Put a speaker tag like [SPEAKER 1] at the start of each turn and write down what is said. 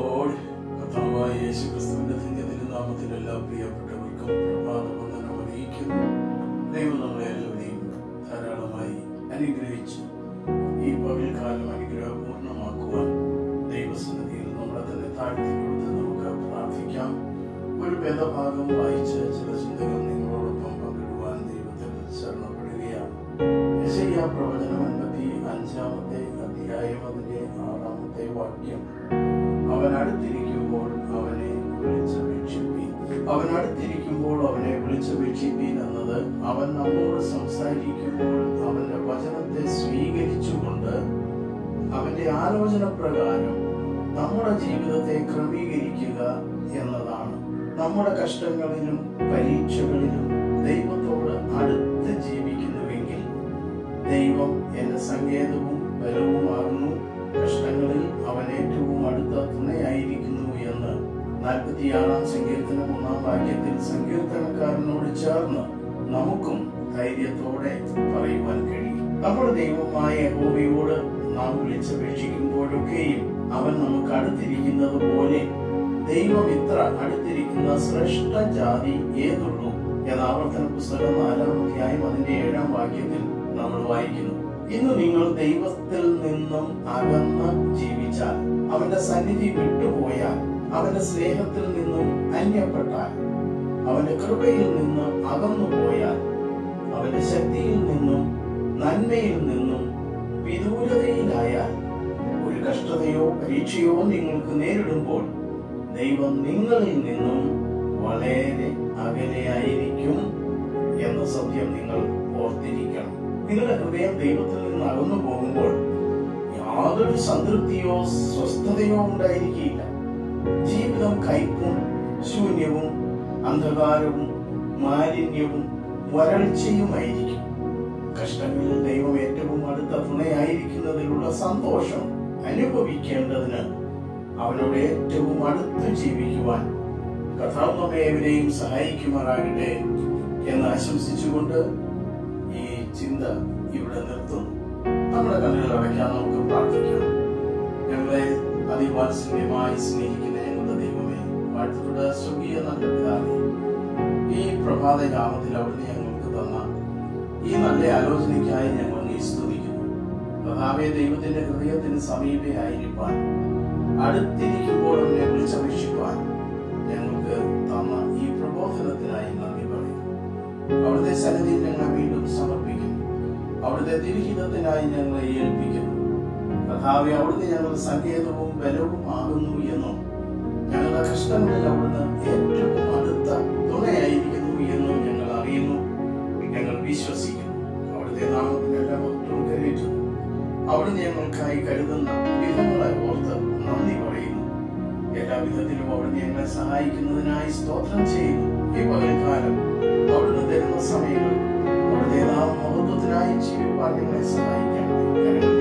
[SPEAKER 1] Lord കർത്താവായ യേശു ക്രിസ്തുവിന്റെ ധന്യതിരുനാമത്തിൽ എല്ലാ പ്രിയപ്പെട്ടവർക്കും പ്രഭാത വന്ദനം അറിയിക്കുന്നു ദൈവം നമ്മളെ എല്ലാവരെയും ധാരാളമായി അനുഗ്രഹിച്ച് ഈ പകൽക്കാലം അനുഗ്രഹപൂർണ്ണമാക്കുവാൻ ദൈവസന്നിധിയിൽ നമ്മളെ തന്നെ താഴ്ത്തി കൊടുത്ത് നമുക്ക് പ്രാർത്ഥിക്കാം ഒരു വേദഭാഗം വായിച്ച് ചില ചിന്തകൾ നിങ്ങളോടൊപ്പം പങ്കിടുവാൻ ദൈവത്തിൽ ശരണപ്പെടുകയാണ് യശയ്യ പ്രവചനം അൻപത്തി അഞ്ചാമത്തെ അധ്യായം അതിന്റെ ആറാമത്തെ വാക്യം അവൻ അടുത്തിരിക്കുമ്പോൾ അവനെ വിളിച്ചപേക്ഷിപ്പീൻ അവൻ അടുത്തിരിക്കുമ്പോൾ അവനെ വിളിച്ചപേക്ഷിപ്പീൻ എന്നത് അവൻ നമ്മോട് സംസാരിക്കുമ്പോൾ അവന്റെ വചനത്തെ സ്വീകരിച്ചുകൊണ്ട് അവന്റെ ആലോചന പ്രകാരം നമ്മുടെ ജീവിതത്തെ ക്രമീകരിക്കുക എന്നതാണ് നമ്മുടെ കഷ്ടങ്ങളിലും പരീക്ഷകളിലും ദൈവത്തോട് അടുത്ത് ജീവിക്കുന്നുവെങ്കിൽ ദൈവം എന്റെ സങ്കേതവും ബലവുമാകുന്നു കഷ്ടങ്ങളിൽ അവൻ ഏറ്റവും അടുത്ത തുണയായിരിക്കുന്നു എന്ന് നാൽപ്പത്തിയാറാം സങ്കീർത്തനം ഒന്നാം വാക്യത്തിൽ സങ്കീർത്തനക്കാരനോട് ചേർന്ന് നമുക്കും ധൈര്യത്തോടെ പറയുവാൻ കഴിയും നമ്മുടെ ദൈവമായ യഹോവയോട് നാം വിളിച്ചപേക്ഷിക്കുമ്പോഴൊക്കെയും അവൻ നമുക്ക് അടുത്തിരിക്കുന്നത് പോലെ ദൈവം ഇത്ര അടുത്തിരിക്കുന്ന ശ്രേഷ്ഠ ജാതി ഏതുള്ളൂ എന്ന ആവർത്തന പുസ്തകം നാലാം അധ്യായം അതിന്റെ ഏഴാം വാക്യത്തിൽ നമ്മൾ വായിക്കുന്നു ഇന്ന് നിങ്ങൾ ദൈവത്തിൽ നിന്നും അകന്ന് ജീവിച്ചാൽ അവന്റെ സന്നിധി വിട്ടുപോയാൽ അവന്റെ സ്നേഹത്തിൽ നിന്നും അന്യപ്പെട്ടാൽ അവന്റെ കൃപയിൽ നിന്ന് അകന്നു പോയാൽ അവന്റെ ശക്തിയിൽ നിന്നും നന്മയിൽ നിന്നും വിദൂരതയിലായാൽ ഒരു കഷ്ടതയോ പരീക്ഷയോ നിങ്ങൾക്ക് നേരിടുമ്പോൾ ദൈവം നിങ്ങളിൽ നിന്നും വളരെ അകലെയായിരിക്കും എന്ന സത്യം നിങ്ങൾ ഓർത്തിരിക്കണം നിങ്ങളുടെ ഹൃദയം ദൈവത്തിൽ നിന്ന് അകന്നു പോകുമ്പോൾ യാതൊരു സംതൃപ്തിയോ സ്വസ്ഥതയോ ഉണ്ടായിരിക്കില്ല ജീവിതം കയ്പും ശൂന്യവും അന്ധകാരവും മാലിന്യവും വരൾച്ചയുമായിരിക്കും കഷ്ടങ്ങളിൽ ദൈവം ഏറ്റവും അടുത്ത തുണയായിരിക്കുന്നതിലുള്ള സന്തോഷം അനുഭവിക്കേണ്ടതിന് അവനോട് ഏറ്റവും അടുത്ത് ജീവിക്കുവാൻ കഥാവ് നമ്മെ ഏവരെയും സഹായിക്കുമാറാകട്ടെ എന്ന് ആശംസിച്ചുകൊണ്ട് ഈ ചിന്ത ഇവിടെ നിർത്തുന്നു നമ്മുടെ കണ്ണുകൾ അടയ്ക്കാൻ നമുക്ക് പ്രാർത്ഥിക്കാം ഞങ്ങളെ അതിവാത്സല്യമായി സ്നേഹിക്കുന്ന ഞങ്ങളുടെ ദൈവമേ വാഴ്ത്തപ്പെട്ട സ്വർഗീയ നല്ല പിതാവേ ഈ പ്രഭാത യാമത്തിൽ അവിടുന്ന് ഞങ്ങൾക്ക് തന്ന ഈ നല്ല ആലോചനയ്ക്കായി ഞങ്ങൾ നീ സ്തുതിക്കുന്നു കഥാവെ ദൈവത്തിന്റെ ഹൃദയത്തിന് സമീപയായിരിക്കാൻ അടുത്തിരിക്കുമ്പോൾ അവനെ വിളിച്ചപേക്ഷിക്കാൻ ഞങ്ങൾക്ക് തന്ന ഈ പ്രബോധനത്തിനായി നന്ദി പറയുന്നു അവിടുത്തെ സന്നിധിയിൽ ഞങ്ങളെ വീണ്ടും സമർപ്പിക്കുന്നു അവിടുത്തെ തിരുഹിതത്തിനായി ഞങ്ങളെ ഏൽപ്പിക്കുന്നു കഥാവെ അവിടുന്ന് ഞങ്ങളുടെ സങ്കേതവും ബലവും ആകുന്നു എന്നും ഞങ്ങളുടെ കഷ്ടങ്ങളിൽ അവിടുന്ന് ഏറ്റവും അടുത്ത തുണയായിരിക്കുന്നു എന്നും ഞങ്ങൾ അറിയുന്നു ഞങ്ങൾ വിശ്വസിക്കുന്നു അവിടുത്തെ നാമത്തിൽ എല്ലാ മക്കളും കരുതുന്നു അവിടുന്ന് ഞങ്ങൾക്കായി കരുതുന്ന വിധങ്ങളെ ഓർത്ത് നന്ദി പറയുന്നു എല്ലാ വിധത്തിലും അവിടുന്ന് ഞങ്ങളെ സഹായിക്കുന്നതിനായി സ്തോത്രം ചെയ്യുന്നു ഈ പകൽക്കാലം അവിടുന്ന് തരുന്ന സമയങ്ങൾ അവിടുത്തെ നാം മഹത്വത്തിനായി ജീവിപ്പാൻ ഞങ്ങളെ സഹായിക്കണം